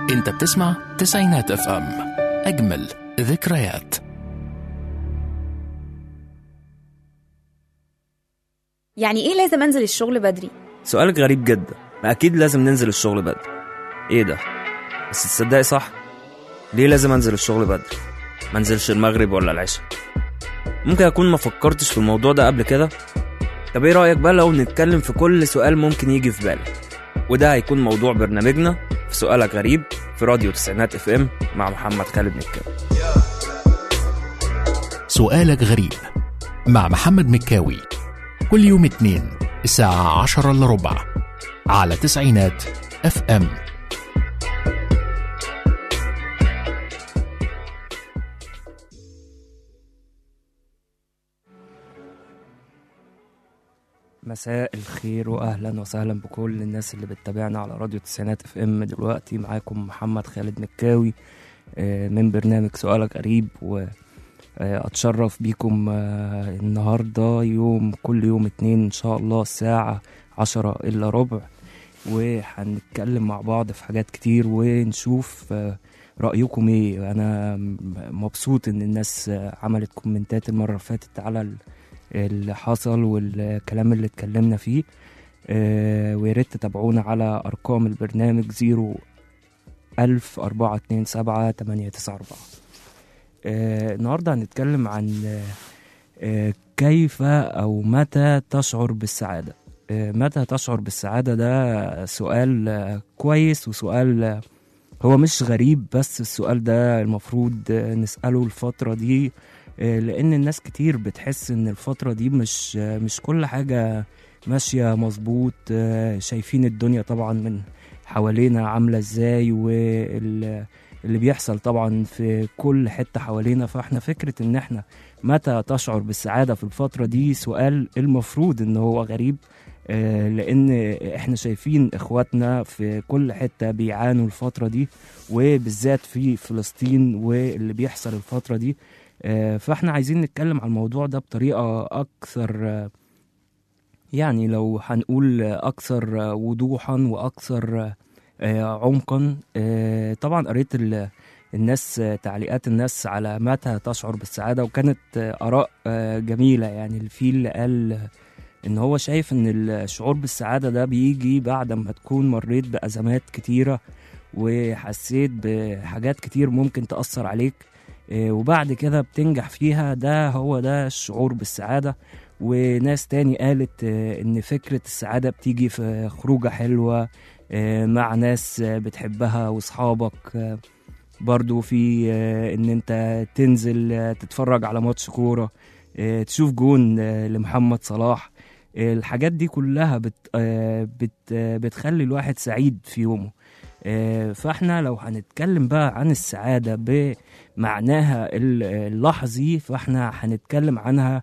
انت بتسمع تسعينات اف ام اجمل ذكريات يعني ايه لازم انزل الشغل بدري سؤالك غريب جدا ما اكيد لازم ننزل الشغل بدري ايه ده بس تصدقي صح ليه لازم انزل الشغل بدري ما انزلش المغرب ولا العشاء ممكن اكون ما فكرتش في الموضوع ده قبل كده طب ايه رايك بقى لو نتكلم في كل سؤال ممكن يجي في بالك وده هيكون موضوع برنامجنا في سؤالك غريب في راديو تسعينات اف ام مع محمد خالد مكاوي سؤالك غريب مع محمد مكاوي كل يوم اثنين الساعة عشرة إلا ربع على تسعينات اف ام مساء الخير واهلا وسهلا بكل الناس اللي بتتابعنا على راديو تسعينات اف ام دلوقتي معاكم محمد خالد مكاوي آه، من برنامج سؤالك غريب واتشرف بيكم آه، النهارده يوم كل يوم اتنين ان شاء الله الساعة عشرة الا ربع وهنتكلم مع بعض في حاجات كتير ونشوف آه، رأيكم ايه انا م- مبسوط ان الناس آه، عملت كومنتات المرة اللي فاتت على ال- اللي حصل والكلام اللي اتكلمنا فيه آه، ويا ريت تتابعونا على ارقام البرنامج زيرو ألف أربعة اتنين سبعة تمانية تسعة أربعة آه، النهاردة هنتكلم عن آه، آه، كيف أو متى تشعر بالسعادة آه، متى تشعر بالسعادة ده سؤال آه، كويس وسؤال آه، هو مش غريب بس السؤال ده المفروض آه، نسأله الفترة دي آه، لأن الناس كتير بتحس إن الفترة دي مش آه، مش كل حاجة ماشية مظبوط آه، شايفين الدنيا طبعا من حوالينا عاملة ازاي واللي بيحصل طبعا في كل حتة حوالينا فاحنا فكرة ان احنا متى تشعر بالسعادة في الفترة دي سؤال المفروض ان هو غريب آه، لان احنا شايفين اخواتنا في كل حتة بيعانوا الفترة دي وبالذات في فلسطين واللي بيحصل الفترة دي آه، فاحنا عايزين نتكلم عن الموضوع ده بطريقة اكثر آه، يعني لو هنقول أكثر وضوحا وأكثر آه، عمقا آه، طبعا قريت ال- الناس آه، تعليقات الناس على متى تشعر بالسعادة وكانت آه، آراء آه، جميلة يعني اللي في اللي قال آه، إن هو شايف إن الشعور بالسعادة ده بيجي بعد ما تكون مريت بأزمات كتيرة وحسيت بحاجات كتير ممكن تأثر عليك آه، وبعد كده بتنجح فيها ده هو ده الشعور بالسعادة وناس تاني قالت آه، ان فكرة السعادة بتيجي في خروجة حلوة آه، مع ناس آه، بتحبها واصحابك آه، برضو في آه، ان انت تنزل آه، تتفرج على ماتش كورة آه، تشوف جون آه، لمحمد صلاح آه، الحاجات دي كلها بت آه، بت آه، بتخلي الواحد سعيد في يومه آه، فاحنا لو هنتكلم بقى عن السعادة بمعناها ال- اللحظي فاحنا هنتكلم عنها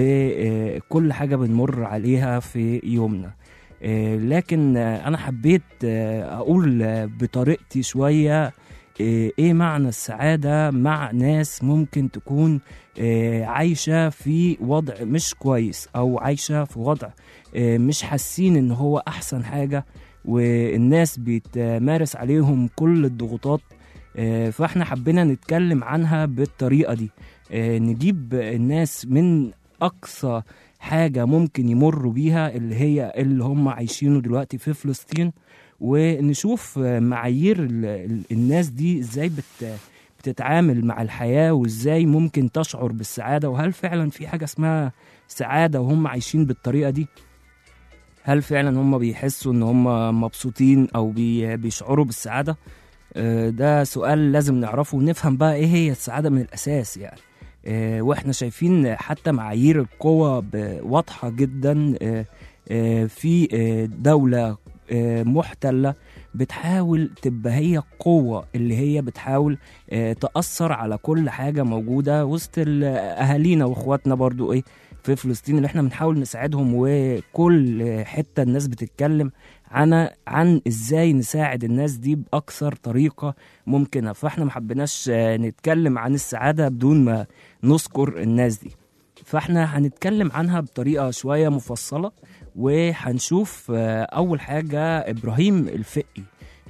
بكل حاجة بنمر عليها في يومنا آه، لكن آه، أنا حبيت آه، أقول آه، بطريقتي شوية آه، إيه معنى السعادة مع ناس ممكن تكون آه، عايشة في وضع مش كويس أو عايشة في وضع آه، مش حاسين إن هو أحسن حاجة والناس بتمارس عليهم كل الضغوطات آه، فاحنا حبينا نتكلم عنها بالطريقة دي آه، نجيب الناس من أقصى حاجة ممكن يمروا بيها اللي هي اللي هم عايشينه دلوقتي في فلسطين ونشوف آه، معايير ال- ال- الناس دي ازاي بت بتتعامل مع الحياة وازاي ممكن تشعر بالسعادة وهل فعلا في حاجة اسمها سعادة وهم عايشين بالطريقة دي هل فعلا هم بيحسوا ان هم مبسوطين او بي بيشعروا بالسعادة آه، ده سؤال لازم نعرفه ونفهم بقى ايه هي السعادة من الاساس يعني آه، واحنا شايفين حتى معايير القوة ب- واضحة جدا آه، آه، في آه، دولة آه، محتلة بتحاول تبقى هي القوة اللي هي بتحاول آه، تأثر على كل حاجة موجودة وسط ال- أهالينا وإخواتنا برضو إيه في فلسطين اللي احنا بنحاول نساعدهم وكل حتة الناس بتتكلم عن عن ازاي نساعد الناس دي باكثر طريقه ممكنه فاحنا ما حبيناش آه، نتكلم عن السعاده بدون ما نذكر الناس دي فاحنا هنتكلم عنها بطريقه شويه مفصله وهنشوف آه، اول حاجه ابراهيم الفقي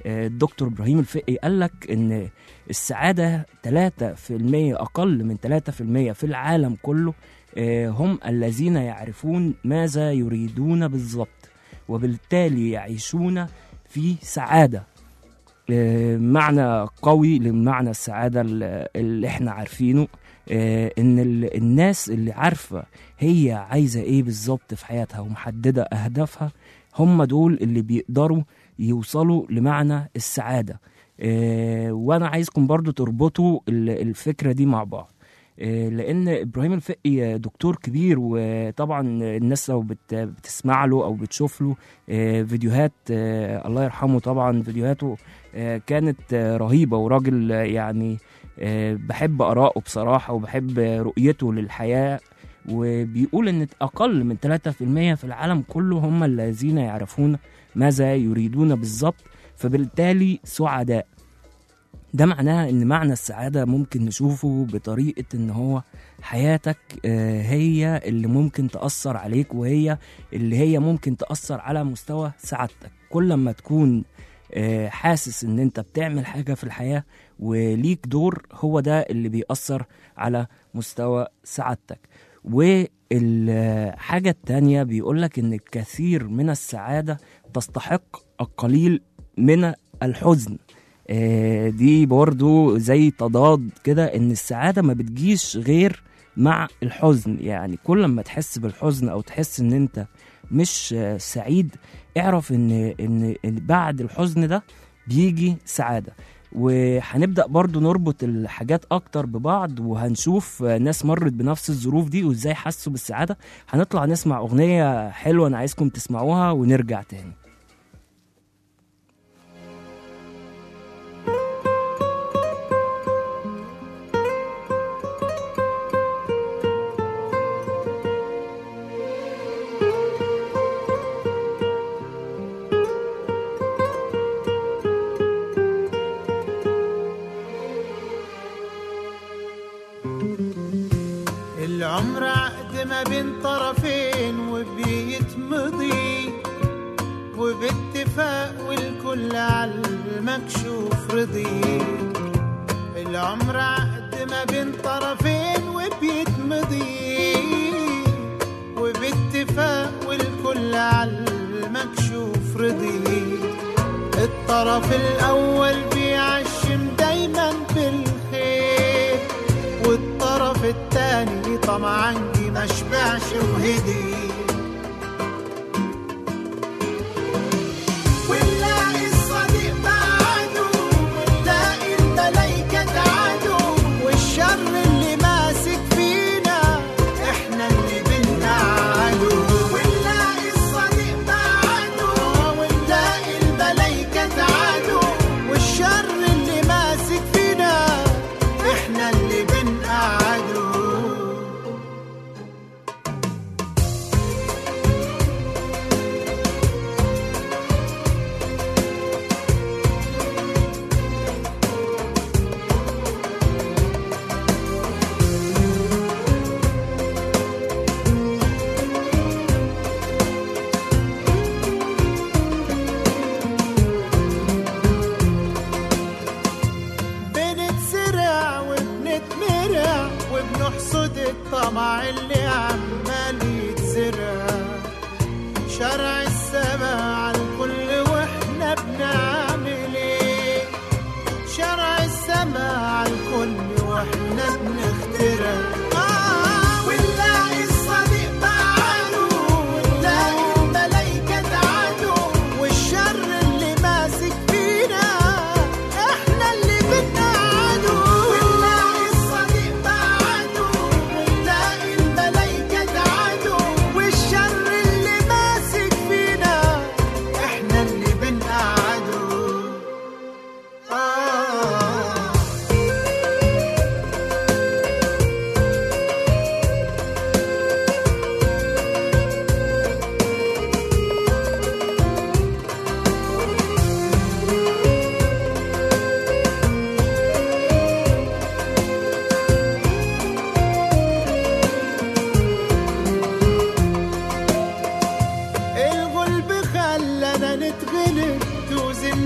آه، الدكتور ابراهيم الفقي قال لك ان السعاده 3% اقل من 3% في العالم كله آه، هم الذين يعرفون ماذا يريدون بالضبط وبالتالي يعيشون في سعاده آه، معنى قوي لمعنى السعاده اللي اللي احنا عارفينه آه، ان ال- الناس اللي عارفه هي عايزه ايه بالظبط في حياتها ومحدده اهدافها هم دول اللي بيقدروا يوصلوا لمعنى السعاده آه، وانا عايزكم برضو تربطوا ال- الفكره دي مع بعض آه، لان ابراهيم الفقي دكتور كبير وطبعا الناس لو بت- بتسمع له او بتشوف له آه، فيديوهات آه، الله يرحمه طبعا فيديوهاته آه، كانت آه، رهيبه وراجل آه، يعني آه، بحب آراءه بصراحة وبحب رؤيته للحياة وبيقول إن أقل من 3% في العالم كله هم الذين يعرفون ماذا يريدون بالظبط فبالتالي سعداء ده معناها إن معنى السعادة ممكن نشوفه بطريقة إن هو حياتك آه، هي اللي ممكن تأثر عليك وهي اللي هي ممكن تأثر على مستوى سعادتك كل ما تكون آه، حاسس إن أنت بتعمل حاجة في الحياة وليك دور هو ده اللي بيأثر على مستوى سعادتك والحاجة التانية بيقولك إن الكثير من السعادة تستحق القليل من الحزن آه، دي برضو زي تضاد كده إن السعادة ما بتجيش غير مع الحزن يعني كل ما تحس بالحزن أو تحس إن أنت مش آه، سعيد اعرف إن إن إن بعد الحزن ده بيجي سعادة وهنبدا برضو نربط الحاجات اكتر ببعض وهنشوف ناس مرت بنفس الظروف دي وازاي حسوا بالسعاده هنطلع نسمع اغنيه حلوه انا عايزكم تسمعوها ونرجع تاني العمر عقد ما بين طرفين وبيتمضي وباتفاق والكل على المكشوف رضي العمر عقد ما بين طرفين وبيتمضي وباتفاق والكل على المكشوف رضي الطرف الأول بيعشم دايما بالخير والطرف التاني طمعا جه ما شبعش وهدي ونلاقي الصديق بعده ونلاقي الملايكة تعادوا والشر اللي ماسك فينا احنا اللي بنقعده ونلاقي الصديق بعده ونلاقي الملايكة تعادوا والشر اللي ماسك فينا احنا اللي بنقعده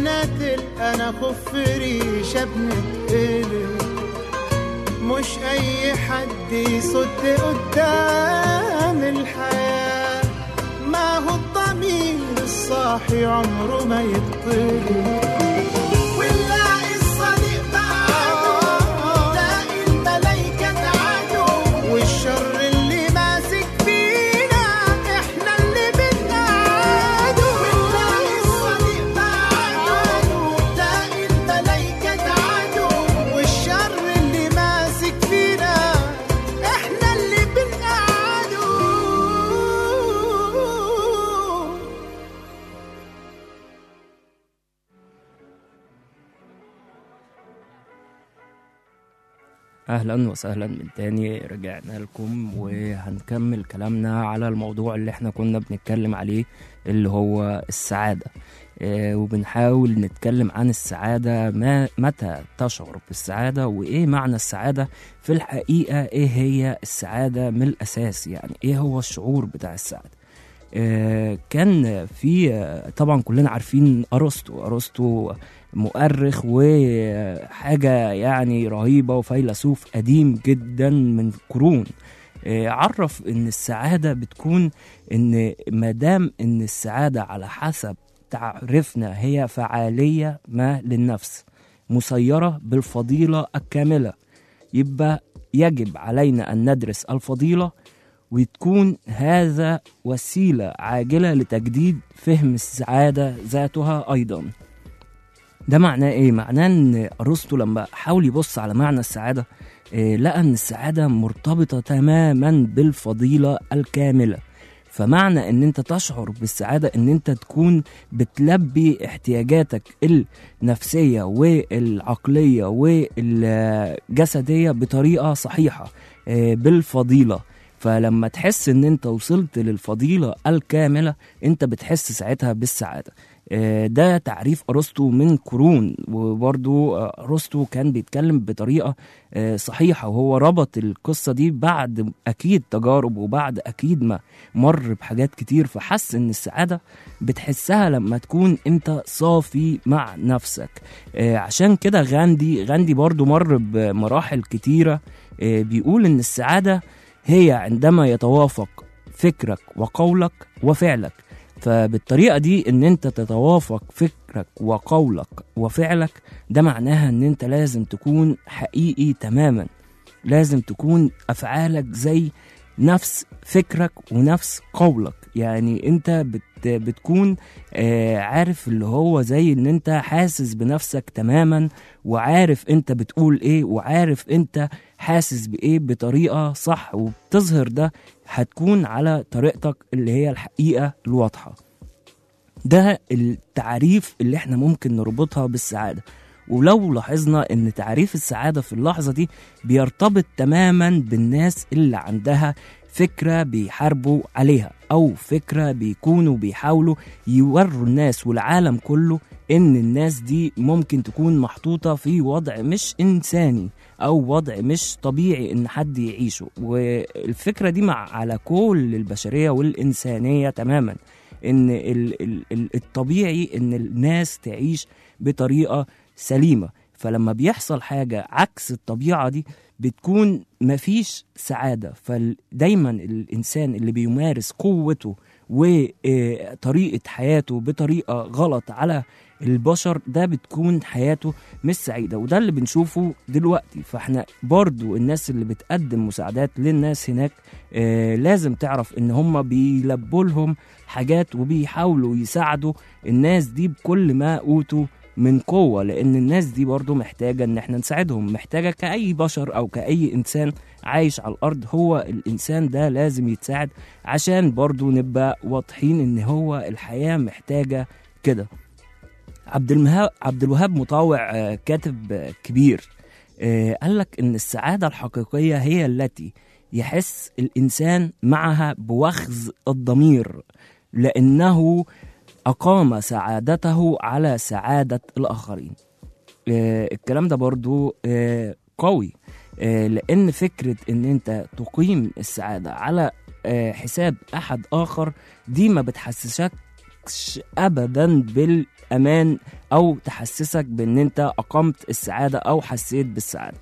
تلقى انا خف ريشه بنتقلب مش اي حد يصد قدام الحياه ما هو الضمير الصاحي عمره ما يطلب ونلاقي الصديق بعده تلاقي الملايكة تعادوا والشر اللي ماسك فينا احنا اللي بنقعدوا ونلاقي الصديق بعده تلاقي الملايكة تعادوا والشر اللي ماسك فينا احنا اللي بنقعدوا اهلا وسهلا من تاني رجعنا لكم وهنكمل كلامنا على الموضوع اللي احنا كنا بنتكلم عليه اللي هو السعادة آه، وبنحاول نتكلم عن السعادة ما متى تشعر بالسعادة وإيه معنى السعادة في الحقيقة إيه هي السعادة من الأساس يعني إيه هو الشعور بتاع السعادة آه، كان في آه، طبعا كلنا عارفين ارسطو ارسطو مؤرخ وحاجه يعني رهيبه وفيلسوف قديم جدا من قرون آه، عرف ان السعاده بتكون ان ما دام ان السعاده على حسب تعرفنا هي فعاليه ما للنفس مسيره بالفضيله الكامله يبقى يجب علينا ان ندرس الفضيله وتكون هذا وسيلة عاجلة لتجديد فهم السعادة ذاتها أيضا ده معناه إيه؟ معناه إن أرسطو لما حاول يبص على معنى السعادة إيه لقى إن السعادة مرتبطة تماما بالفضيلة الكاملة فمعنى ان انت تشعر بالسعادة ان انت تكون بتلبي احتياجاتك النفسية والعقلية والجسدية بطريقة صحيحة آه، بالفضيلة فلما تحس ان انت وصلت للفضيلة الكاملة انت بتحس ساعتها بالسعادة آه، ده تعريف ارسطو من قرون وبرضو آه، ارسطو كان بيتكلم بطريقه آه، صحيحه وهو ربط القصه دي بعد اكيد تجارب وبعد اكيد ما مر بحاجات كتير فحس ان السعاده بتحسها لما تكون انت صافي مع نفسك آه، عشان كده غاندي غاندي برضو مر بمراحل كتيره آه، بيقول ان السعاده هي عندما يتوافق فكرك وقولك وفعلك فبالطريقة دي ان انت تتوافق فكرك وقولك وفعلك ده معناها ان انت لازم تكون حقيقي تماما لازم تكون افعالك زي نفس فكرك ونفس قولك يعني انت بت بتكون آه عارف اللي هو زي ان انت حاسس بنفسك تماما وعارف انت بتقول ايه وعارف انت حاسس بايه بطريقه صح وبتظهر ده هتكون على طريقتك اللي هي الحقيقه الواضحه ده التعريف اللي احنا ممكن نربطها بالسعاده ولو لاحظنا ان تعريف السعاده في اللحظه دي بيرتبط تماما بالناس اللي عندها فكره بيحاربوا عليها او فكره بيكونوا بيحاولوا يوروا الناس والعالم كله ان الناس دي ممكن تكون محطوطه في وضع مش انساني او وضع مش طبيعي ان حد يعيشه والفكره دي مع على كل البشريه والانسانيه تماما ان ال- ال- ال- الطبيعي ان الناس تعيش بطريقه سليمه فلما بيحصل حاجه عكس الطبيعه دي بتكون مفيش سعاده فدايما الانسان اللي بيمارس قوته وطريقه حياته بطريقه غلط على البشر ده بتكون حياته مش سعيدة وده اللي بنشوفه دلوقتي فاحنا برضو الناس اللي بتقدم مساعدات للناس هناك آه لازم تعرف ان هم بيلبوا لهم حاجات وبيحاولوا يساعدوا الناس دي بكل ما اوتوا من قوة لأن الناس دي برضو محتاجة إن احنا نساعدهم محتاجة كأي بشر أو كأي إنسان عايش على الأرض هو الإنسان ده لازم يتساعد عشان برضو نبقى واضحين إن هو الحياة محتاجة كده عبد المها... عبد الوهاب مطاوع آه، كاتب آه، كبير آه، قال لك ان السعاده الحقيقيه هي التي يحس الانسان معها بوخز الضمير لانه اقام سعادته على سعاده الاخرين آه، الكلام ده برضو آه، قوي آه، لان فكره ان انت تقيم السعاده على آه، حساب احد اخر دي ما بتحسسك تحسسكش ابدا بالامان او تحسسك بان انت اقمت السعاده او حسيت بالسعاده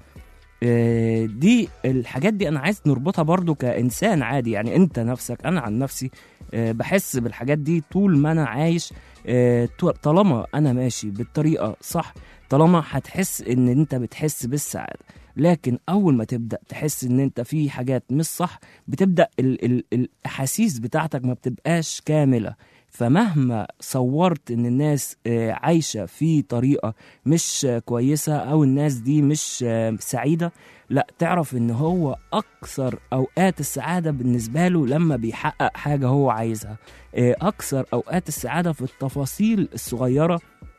آه، دي الحاجات دي انا عايز نربطها برضو كانسان عادي يعني انت نفسك انا عن نفسي آه، بحس بالحاجات دي طول ما انا عايش آه، طو- طالما انا ماشي بالطريقه صح طالما هتحس ان انت بتحس بالسعاده لكن اول ما تبدا تحس ان انت في حاجات مش صح بتبدا ال ال الاحاسيس بتاعتك ما بتبقاش كامله فمهما صورت ان الناس آه، عايشه في طريقه مش آه، كويسه او الناس دي مش آه، سعيده لا تعرف ان هو اكثر اوقات السعاده بالنسبه له لما بيحقق حاجه هو عايزها آه، اكثر اوقات السعاده في التفاصيل الصغيره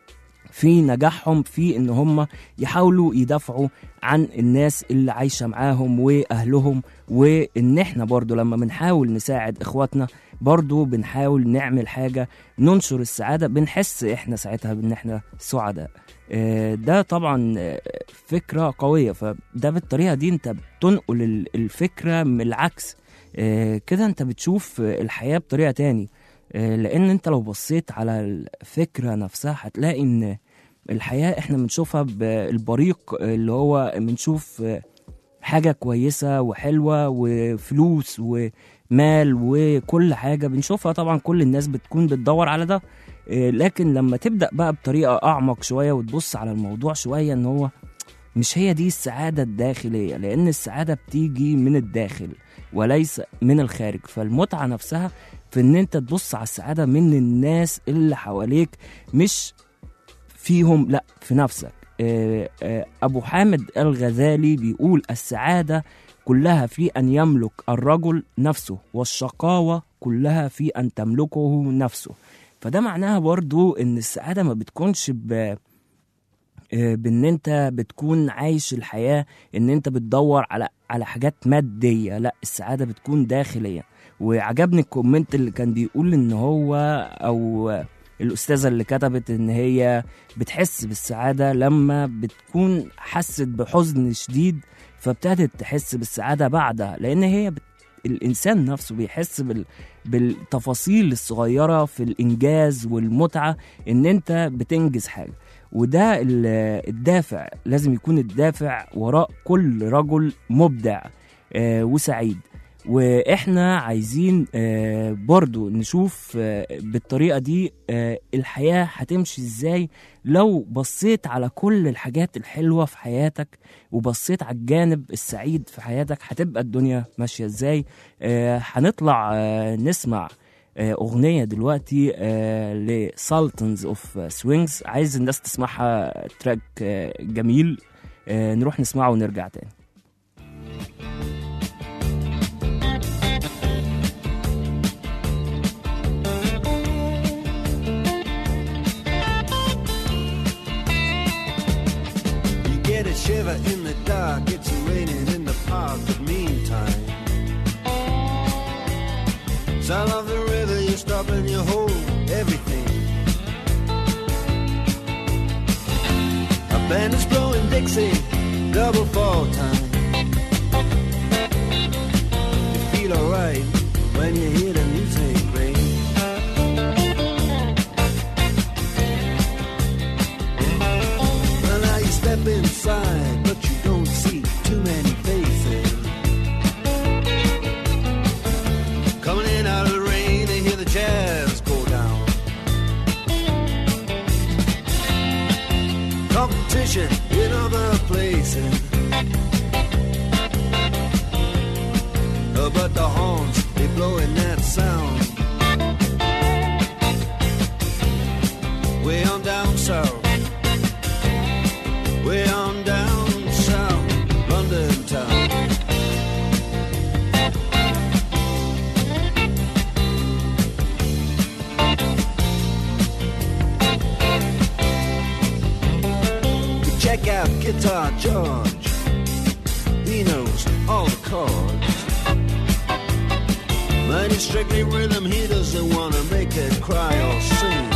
في نجاحهم في ان هم يحاولوا يدافعوا عن الناس اللي عايشه معاهم واهلهم وان احنا برضو لما بنحاول نساعد اخواتنا برضو بنحاول نعمل حاجه ننشر السعاده بنحس احنا ساعتها بان احنا سعداء آه، ده طبعا آه، فكره قويه فده بالطريقه دي انت بتنقل ال- الفكره من العكس آه، كده انت بتشوف آه، الحياه بطريقه تاني آه، لان انت لو بصيت على الفكره نفسها هتلاقي ان الحياه احنا بنشوفها بالبريق اللي هو بنشوف آه، حاجه كويسه وحلوه وفلوس ومال وكل حاجه بنشوفها طبعا كل الناس بتكون بتدور على ده آه، لكن لما تبدا بقى بطريقه اعمق شويه وتبص على الموضوع شويه ان هو مش هي دي السعاده الداخليه لان السعاده بتيجي من الداخل وليس من الخارج فالمتعه نفسها في ان انت تبص على السعاده من الناس اللي حواليك مش فيهم لا في نفسك آه، آه، ابو حامد الغزالي بيقول السعاده كلها في ان يملك الرجل نفسه والشقاوه كلها في ان تملكه نفسه فده معناها برضو ان السعاده ما بتكونش ب آه، بان انت بتكون عايش الحياه ان انت بتدور على على حاجات ماديه لا السعاده بتكون داخليه وعجبني الكومنت اللي كان بيقول ان هو او الاستاذه اللي كتبت ان هي بتحس بالسعاده لما بتكون حست بحزن شديد فابتدت تحس بالسعاده بعدها لان هي بت... الانسان نفسه بيحس بال... بالتفاصيل الصغيره في الانجاز والمتعه ان انت بتنجز حاجه وده ال- الدافع لازم يكون الدافع وراء كل رجل مبدع آه، وسعيد واحنا عايزين آه، برضو نشوف آه، بالطريقه دي آه، الحياه هتمشي ازاي لو بصيت على كل الحاجات الحلوه في حياتك وبصيت على الجانب السعيد في حياتك هتبقى الدنيا ماشيه ازاي آه، هنطلع آه، نسمع آه، اغنيه دلوقتي لسالتنز اوف سوينجز عايز الناس تسمعها تراك آه، جميل آه، نروح نسمعه ونرجع تاني You get a shiver in the dark, it's raining in the park, but meantime. Sound of the river, you stop and you hold everything. A band is blowing Dixie, double fall time. You feel alright when you hear the music ring. Well, now you step inside, but you don't see too many faces. Coming in out of the rain, they hear the jazz go down. Competition in other places. Uh, But the horns, they blowing that sound. Way on down south. Way on down south, London town. You check out Guitar George. He knows all the chords. But it's strictly rhythm, he doesn't wanna make it cry or sing.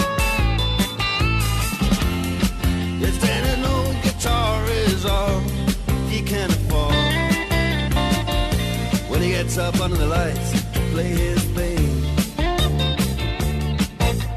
If then an old guitar is all he can afford, when he gets up under the lights to play his thing,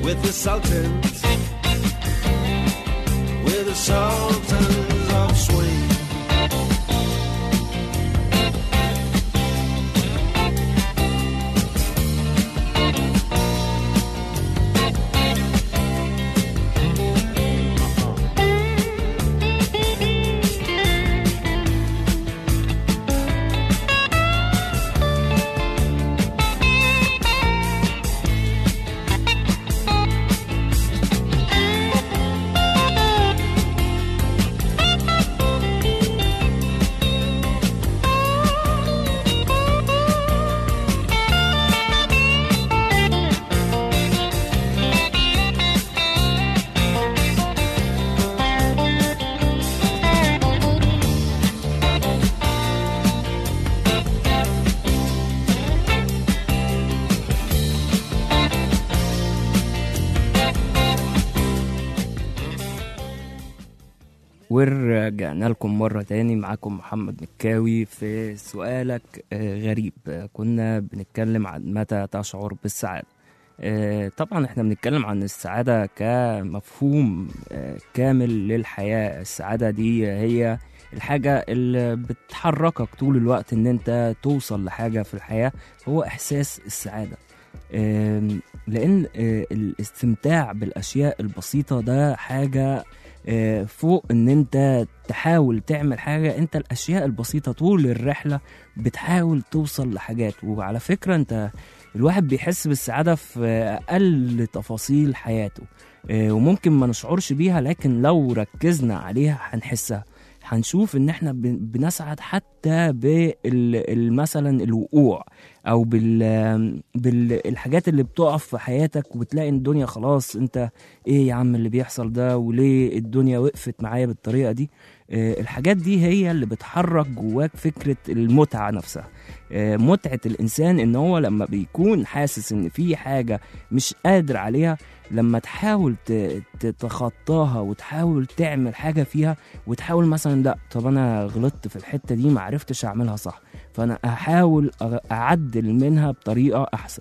with the Sultans, with the Sultans of Swing. ورجعنا لكم مرة تاني معاكم محمد مكاوي في سؤالك آه، غريب آه، كنا بنتكلم عن متى تشعر بالسعادة آه، طبعا احنا بنتكلم عن السعادة كمفهوم آه، كامل للحياة السعادة دي هي الحاجة اللي بتحركك طول الوقت ان انت توصل لحاجة في الحياة هو احساس السعادة آم، لان آه، الاستمتاع بالاشياء البسيطة ده حاجة آه، فوق ان انت تحاول تعمل حاجة انت الاشياء البسيطة طول الرحلة بتحاول توصل لحاجات وعلى فكرة انت الواحد بيحس بالسعادة في اقل تفاصيل حياته آه، وممكن ما نشعرش بيها لكن لو ركزنا عليها هنحسها هنشوف ان احنا بن- بنسعد حتى بال مثلا الوقوع او بال بالحاجات اللي بتقف في حياتك وبتلاقي ان الدنيا خلاص انت ايه يا عم اللي بيحصل ده وليه الدنيا وقفت معايا بالطريقه دي آه، الحاجات دي هي اللي بتحرك جواك فكره المتعه نفسها آه، متعه الانسان ان هو لما بيكون حاسس ان في حاجه مش قادر عليها لما تحاول ت- تتخطاها وتحاول تعمل حاجه فيها وتحاول مثلا لا طب انا غلطت في الحته دي ما عرفتش اعملها صح فانا احاول أ- اعدل منها بطريقه احسن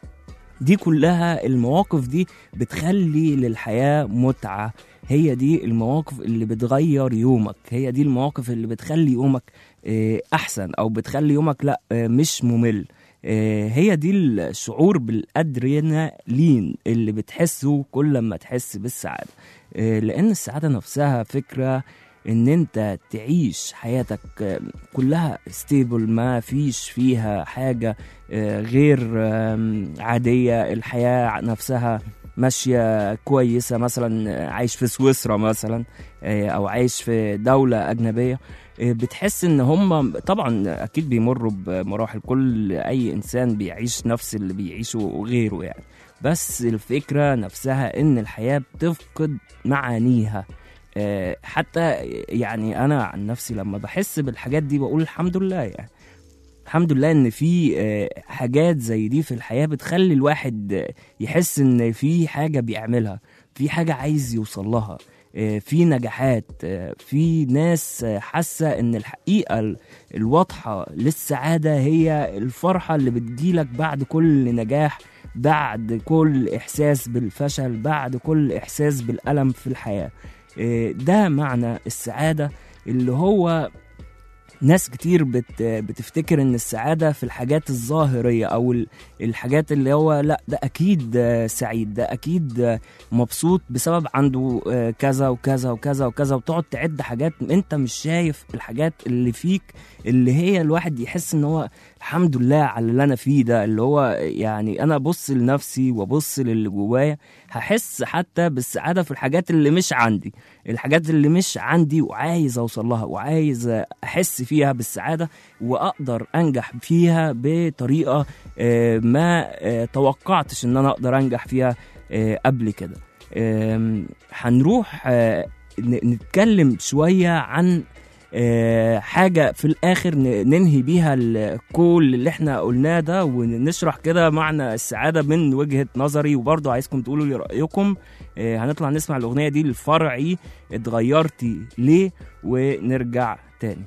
دي كلها المواقف دي بتخلي للحياة متعة هي دي المواقف اللي بتغير يومك هي دي المواقف اللي بتخلي يومك آه، أحسن أو بتخلي يومك لا آه، مش ممل آه، هي دي الشعور بالأدرينالين اللي بتحسه كل ما تحس بالسعادة آه، لأن السعادة نفسها فكرة ان انت تعيش حياتك آه، كلها ستيبل ما فيش فيها حاجة آه، غير آم، عادية الحياة نفسها ماشية كويسة مثلا آه، عايش في سويسرا مثلا آه، أو عايش في دولة أجنبية آه، بتحس ان هم طبعا اكيد بيمروا بمراحل كل اي انسان بيعيش نفس اللي بيعيشه غيره يعني بس الفكرة نفسها ان الحياة بتفقد معانيها آه، حتى يعني انا عن نفسي لما بحس بالحاجات دي بقول الحمد لله يعني الحمد لله ان في آه، حاجات زي دي في الحياه بتخلي الواحد آه، يحس ان في حاجه بيعملها في حاجه عايز يوصل لها آه، في نجاحات آه، في ناس آه، حاسه ان الحقيقه ال- الواضحه للسعاده هي الفرحه اللي بتجيلك بعد كل نجاح بعد كل احساس بالفشل بعد كل احساس بالالم في الحياه آه، ده معنى السعاده اللي هو ناس كتير بت بتفتكر ان السعاده في الحاجات الظاهريه او ال- الحاجات اللي هو لا ده اكيد آه، سعيد ده اكيد آه، مبسوط بسبب عنده آه، كذا وكذا وكذا وكذا وتقعد تعد حاجات انت مش شايف الحاجات اللي فيك اللي هي الواحد يحس ان هو الحمد لله على اللي انا فيه ده اللي هو يعني انا ابص لنفسي وابص للي جوايا هحس حتى بالسعاده في الحاجات اللي مش عندي الحاجات اللي مش عندي وعايز اوصل لها وعايز احس فيها بالسعاده واقدر انجح فيها بطريقه آه، ما آه، توقعتش ان انا اقدر انجح فيها آه، قبل كده آم، هنروح آه، ن- نتكلم شويه عن آه، حاجه في الاخر ن- ننهي بيها ال- كل اللي احنا قلناه ده ونشرح كده معنى السعاده من وجهه نظري وبرضه عايزكم تقولوا لي رايكم آه، هنطلع نسمع الاغنيه دي الفرعي اتغيرتي ليه ونرجع تاني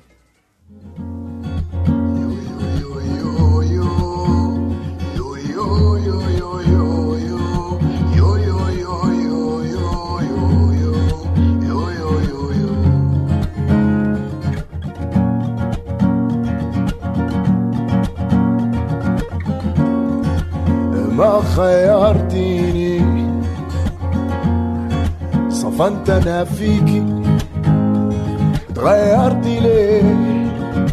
yo yo yo yo yo yo yo yo yo فانت انا فيكي اتغيرتي ليه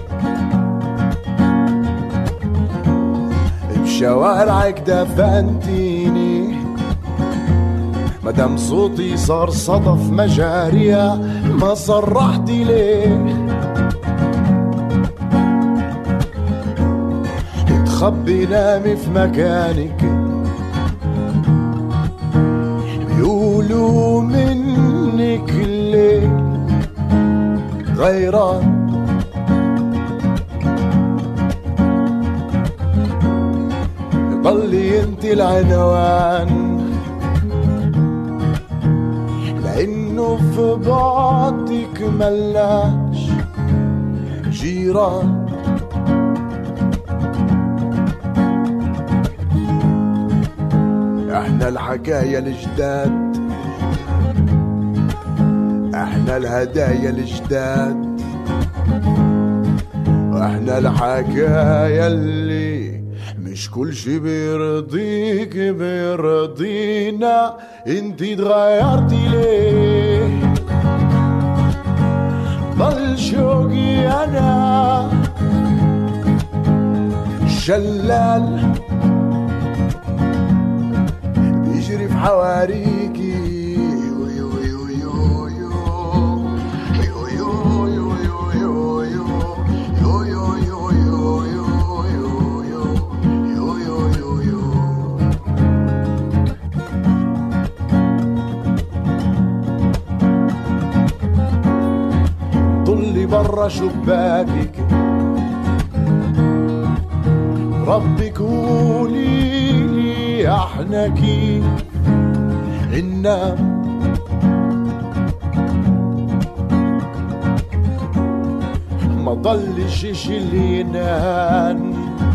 بشوارعك دفنتيني مدام صوتي صار صدى في مجاريها ما صرحتي ليه تخبي نامي في مكانك بيقولوا منك الليل غيران ضلي انت العنوان لانه في بعدك ملاش جيران احنا الحكاية الجداد احنا الهدايا الجداد احنا الحكاية اللي مش كل شي بيرضيك بيرضينا انتي اتغيرتي ليه ضل شوقي انا شلال بيجري في حواريكي طلي برا شباكك ربك قولي لي احنا كيف ننام ما ضلش شي اللي ينام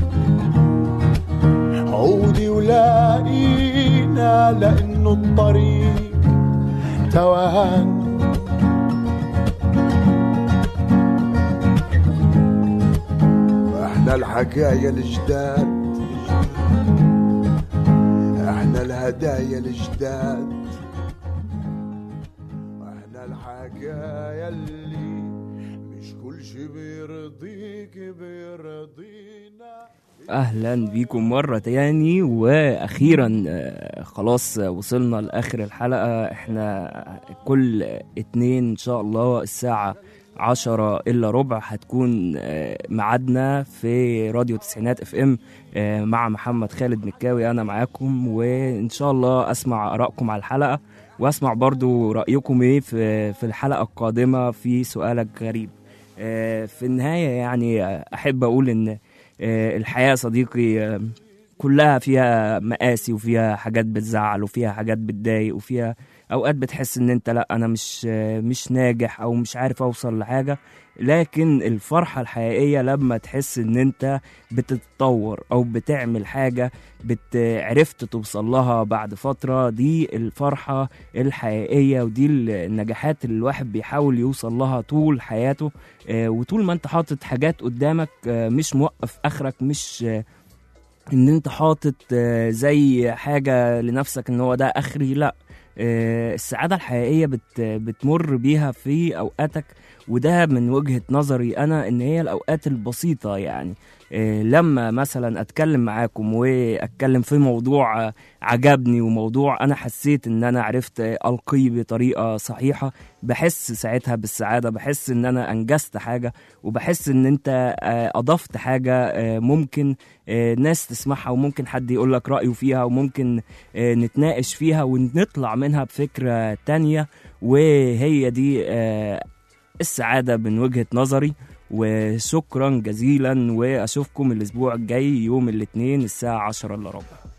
عودي ولاقينا لانه الطريق توهان احنا الحكاية الجداد احنا الهدايا الجداد احنا الحكاية اللي مش كل شي بيرضيك بيرضينا اهلا بيكم مره تاني واخيرا آه، خلاص آه، وصلنا لاخر الحلقه احنا كل اتنين ان شاء الله الساعه عشرة إلا ربع هتكون آه، ميعادنا في راديو تسعينات اف ام آه، مع محمد خالد مكاوي أنا معاكم وإن شاء الله أسمع آرائكم على الحلقة وأسمع برضو رأيكم إيه في في الحلقة القادمة في سؤالك غريب آه، في النهاية يعني آه، أحب أقول إن آه، الحياة صديقي آه، كلها فيها مقاسي وفيها حاجات بتزعل وفيها حاجات بتضايق وفيها اوقات بتحس ان انت لا انا مش آه، مش ناجح او مش عارف اوصل لحاجة لكن الفرحة الحقيقية لما تحس ان انت بتتطور او بتعمل حاجة بت عرفت توصل لها بعد فترة دي الفرحة الحقيقية ودي النجاحات اللي الواحد بيحاول يوصل لها طول حياته آه، وطول ما انت حاطط حاجات قدامك آه، مش موقف اخرك مش آه، ان انت حاطط آه، زي حاجة لنفسك ان هو ده اخري لا آه، السعادة الحقيقية بت بتمر بيها في اوقاتك وده من وجهة نظري انا ان هي الاوقات البسيطة يعني آه، لما مثلا اتكلم معاكم واتكلم في موضوع آه، عجبني وموضوع انا حسيت ان انا عرفت آه، القيه بطريقه صحيحه بحس ساعتها بالسعاده بحس ان انا انجزت حاجه وبحس ان انت آه، اضفت حاجه آه، ممكن آه، ناس تسمعها وممكن حد يقول لك رايه فيها وممكن آه، نتناقش فيها ونطلع منها بفكره تانية وهي دي آه، السعاده من وجهه نظري وشكرا جزيلا واشوفكم الاسبوع الجاي يوم الاثنين الساعه 10 الا ربع